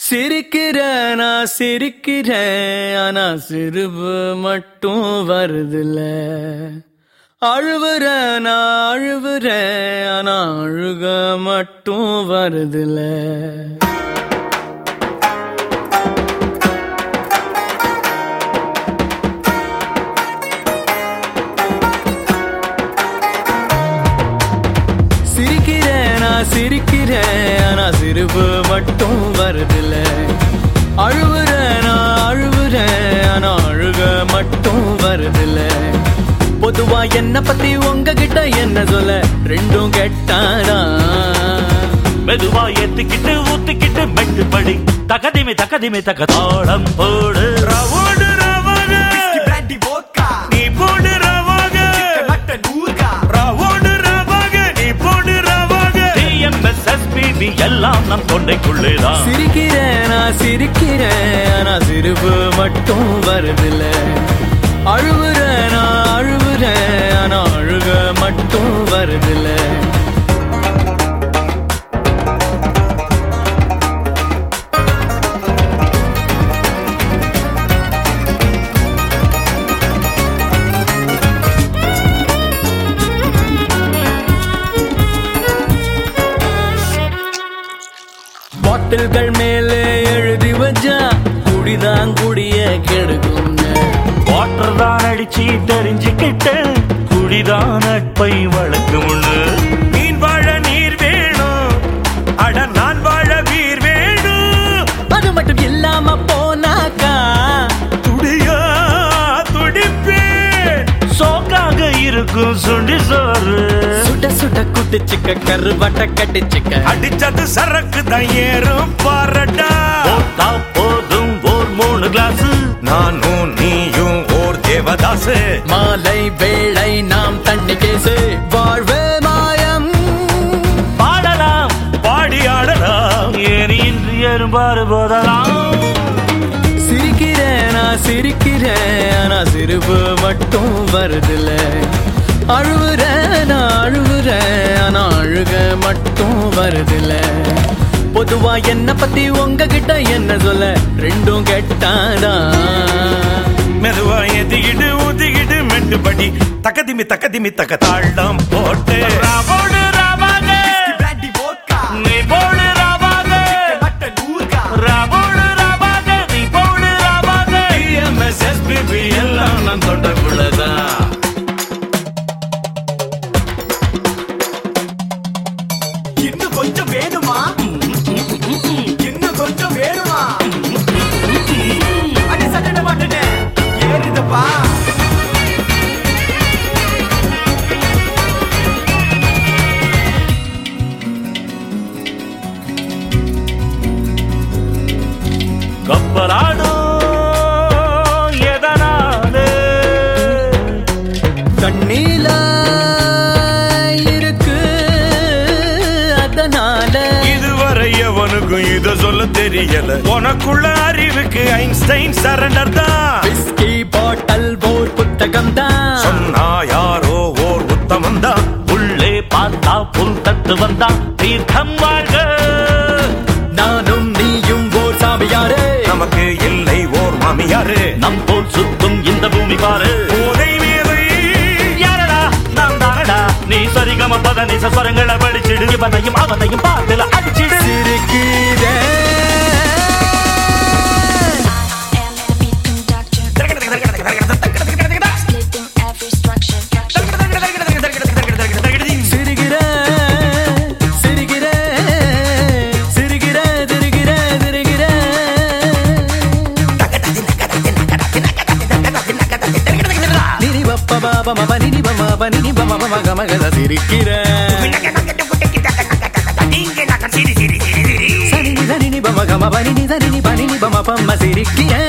சிரிக்கிறேன் நான் சிரிக்கிறேன் ஆனா சிரிப்பு மட்டும் வருதுல அழுவுறேன் நான் அழுவுறேன் ஆனா அழுக மட்டும் வருதுல சிரிக்கிறேன் நான் சிரிக்கிறேன் ஆனா சிரிப்பு மட்டும் வருதில்ல அழுவுறேன் நான் அழுவுறேன் ஆனா அழுக மட்டும் வருதில்ல பொதுவா என்ன பத்தி உங்ககிட்ட என்ன சொல்ல ரெண்டும் கெட்டாரா மெதுவா ஏத்திக்கிட்டு ஊத்திக்கிட்டு மெட்டு படி தகதிமி தகதிமி தக தாளம் போடு ரவோடு ரவாக பிராண்டி வோட்கா நீ போடு ரவாக மட்டன் ஊர்கா ரவோடு ரவாக நீ போடு ரவாக டிஎம்எஸ் எஸ்பிபி எல்லாம் நம் தொண்டைக்குள்ளேதான் சிரிக்கிறேன் நான் சிரிக்கிறேன் ஆனா சிரிப்பு மட்டும் வருதில்ல அழுவுறேன் நான் அழுவுறேன் ஆனா அழுக மட்டும் வருதில்ல பாட்டில்கள் மேலே எழுதி வச்சா குடிதான் குடிய கெடுக்கும்னு வாட்டர் தான் அடிச்சு தெரிஞ்சுக்கிட்டு குடிதான் நட்பை வழக்கு முன்னு மீன் வாழ நீர் வேணும் அட நான் வாழ வீர் வேணும் அது மட்டும் இல்லாம போனாக்கா துடியா துடிப்பே சோக்காக இருக்கும் சுண்டி சோறு சுட சுட குட்டிச்சுக்க கருவாட்ட கட்டிச்சுக்க அடிச்சது சரக்கு தான் ஏறும் பாரடா போட்டா போதும் ஓர் மூணு கிளாஸ் நானும் நீயும் ஓர் தேவதாசு மாலை வேளை நாம் தண்ணி கேசு வாழ்வே மாயம் பாடலாம் பாடி ஆடலாம் ஏறி இன்று எறும்பாறு போதலாம் சிரிக்கிறேன் நான் சிரிக்கிறேன் ஆனா சிரிப்பு மட்டும் வருதில்ல அழுவுறேன் நான் அழுவுறேன் ஆனா அழுக மட்டும் வருதில்ல பொதுவா என்ன பத்தி உங்ககிட்ட என்ன சொல்ல ரெண்டும் கெட்டாதான் மெதுவா எதிகிடு ஊதிகிடு மெட்டுப்படி தக்கதிமி தக்கதிமி தக்க தாழ்டம் போட்டு ராவோடு ராவாக பிராண்டி வோட்கா நீ போடு ராவாக மட்டன் ஊர்கா ராவோடு ராவாக நீ போடு ராவாக டிஎம்எஸ் எஸ்பிபி எல்லாம் நான் தொண்டக்குள்ளதான் இன்னும் கொஞ்சம் வேணுமா இன்னும் கொஞ்சம் வேணுமா அடி சட்டை மாட்டேனே ஏறுதப்பா கப்பலாடும் எதனாலே கண்ணீல இருக்கு அதனால இதுவரை எவனுக்கும் இத சொல்ல தெரியல உனக்குள்ள அறிவுக்கு ஐன்ஸ்டைன் சரண்டர் தான் விஸ்கி பாட்டல் போர் புத்தகம் தான் சொன்னா யாரோ ஓர் உத்தமன் தான் உள்ளே பார்த்தா புல் தட்டு வந்தா தீர்த்தம் வாழ்க நானும் நீயும் ஓர் சாமியாரே நமக்கு இல்லை ஓர் மாமியாரு நம் போல் சுத்தும் இந்த பூமி பாரு போதை மேதை யாரடா நாம் தானடா நீ சரிகம பத நிச ஸ்வரங்களை படிச்சிடு இவனையும் அவனையும் பாட்டுல அடிச்சிடு சிரிக்கிறேன் am a beat conductor, splitting every structure. சிரிக்கிறேன் சிரிக்கிறேன் சிரிக்கிறேன் சிரிக்கிறேன் சிரிக்கிறேன் நினி பப்ப பாப மப நினி பம ப நினி பம மம கமகத சிரிக்கிறேன் சனி நித நினி பம கம ப நினி த நினி ப நினி பம பம்ம சிரிக்கிறேன்